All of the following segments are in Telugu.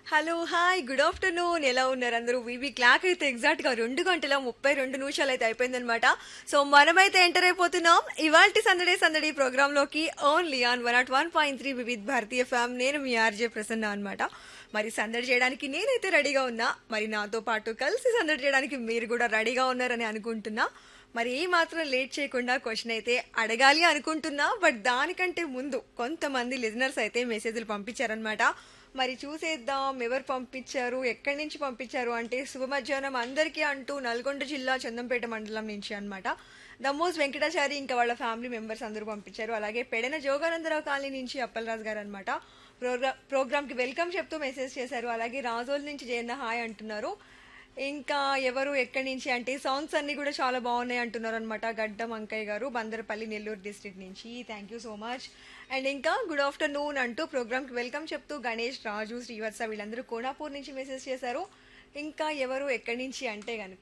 హలో హాయ్ గుడ్ ఆఫ్టర్నూన్ ఎలా ఉన్నారు అందరూ వీవీ క్లాక్ అయితే ఎగ్జాక్ట్ గా రెండు గంటల ముప్పై రెండు నిమిషాలు అయితే అయిపోయిందనమాట సో మనమైతే ఎంటర్ అయిపోతున్నాం ఇవాల్టి సందడే సందడి ప్రోగ్రామ్ లోకి only on one not one point three Vividh Bharatiya FM నేను మీ ఆర్జే ప్రసన్న అనమాట మరి సందడి చేయడానికి నేనైతే రెడీగా ఉన్నా మరి నాతో పాటు కలిసి సందడి చేయడానికి మీరు కూడా రెడీగా ఉన్నారని అనుకుంటున్నా మరి ఏ మాత్రం లేట్ చేయకుండా క్వశ్చన్ అయితే అడగాలి అనుకుంటున్నా బట్ దానికంటే ముందు కొంతమంది లిజనర్స్ అయితే మెసేజ్లు పంపించారనమాట మరి చూసేద్దాం ఎవరు పంపించారు ఎక్కడి నుంచి పంపించారు అంటే శుభ మధ్యాహ్నం అందరికీ అంటూ నల్గొండ జిల్లా చందంపేట మండలం నుంచి అన్నమాట దమ్మోస్ వెంకటాచారి ఇంకా వాళ్ళ ఫ్యామిలీ మెంబర్స్ అందరూ పంపించారు అలాగే పెడన జోగానందరావు కాలనీ నుంచి అప్పలరాజు గారు అనమాట ప్రోగ్రామ్ ప్రోగ్రామ్కి వెల్కమ్ చెప్తూ మెసేజ్ చేశారు అలాగే రాజోల్ నుంచి జయన్న హాయ్ అంటున్నారు ఇంకా ఎవరు ఎక్కడి నుంచి అంటే సాంగ్స్ అన్ని కూడా చాలా బాగున్నాయి అంటున్నారు అనమాట గడ్డం అంకయ్య గారు బందరపల్లి నెల్లూరు డిస్ట్రిక్ట్ నుంచి thank you so much and ఇంకా గుడ్ ఆఫ్టర్నూన్ అంటూ ప్రోగ్రామ్కి వెల్కమ్ చెప్తూ గణేష్ రాజు శ్రీవత్స వీళ్ళందరూ కోనాపూర్ నుంచి మెసేజ్ చేశారు ఇంకా ఎవరు ఎక్కడి నుంచి అంటే గనక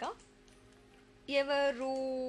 ఎవరు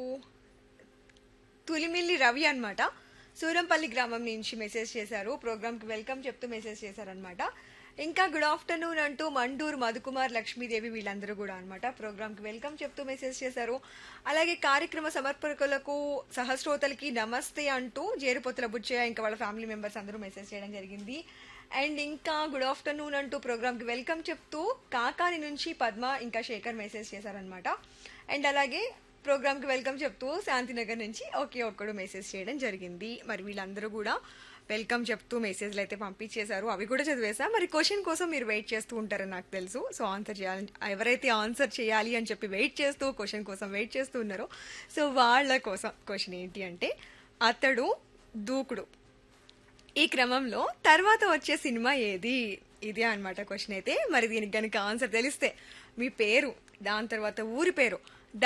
తులిమిల్లి రవి అన్నమాట సూరంపల్లి గ్రామం నుంచి మెసేజ్ చేశారు ప్రోగ్రామ్కి వెల్కమ్ చెప్తూ మెసేజ్ చేశారనమాట ఇంకా గుడ్ ఆఫ్టర్నూన్ అంటూ మండూరు మధుకుమార్ లక్ష్మీదేవి వీళ్ళందరూ కూడా అనమాట ప్రోగ్రామ్కి వెల్కమ్ చెప్తూ మెసేజ్ చేశారు అలాగే కార్యక్రమ సమర్పకులకు సహస్రోతలకి నమస్తే అంటూ జేరుపోతుల బుచ్చయ్య ఇంకా వాళ్ళ ఫ్యామిలీ మెంబర్స్ అందరూ మెసేజ్ చేయడం జరిగింది అండ్ ఇంకా గుడ్ ఆఫ్టర్నూన్ అంటూ ప్రోగ్రామ్కి వెల్కమ్ చెప్తూ కాకాని నుంచి పద్మ ఇంకా శేఖర్ మెసేజ్ చేశారనమాట అండ్ అలాగే ప్రోగ్రామ్కి వెల్కమ్ చెప్తూ శాంతినగర్ నుంచి ఒకే ఒక్కడు మెసేజ్ చేయడం జరిగింది మరి వీళ్ళందరూ కూడా వెల్కమ్ చెప్తూ మెసేజ్లు అయితే పంపించేశారు అవి కూడా చదివేసా మరి క్వశ్చన్ కోసం మీరు వెయిట్ చేస్తూ ఉంటారని నాకు తెలుసు సో ఆన్సర్ చేయాలి ఎవరైతే ఆన్సర్ చేయాలి అని చెప్పి వెయిట్ చేస్తూ క్వశ్చన్ కోసం వెయిట్ చేస్తూ ఉన్నారో సో వాళ్ళ కోసం క్వశ్చన్ ఏంటి అంటే అతడు దూకుడు ఈ క్రమంలో తర్వాత వచ్చే సినిమా ఏది ఇదే అన్నమాట క్వశ్చన్ అయితే మరి దీనికి కనుక ఆన్సర్ తెలిస్తే మీ పేరు దాని తర్వాత ఊరి పేరు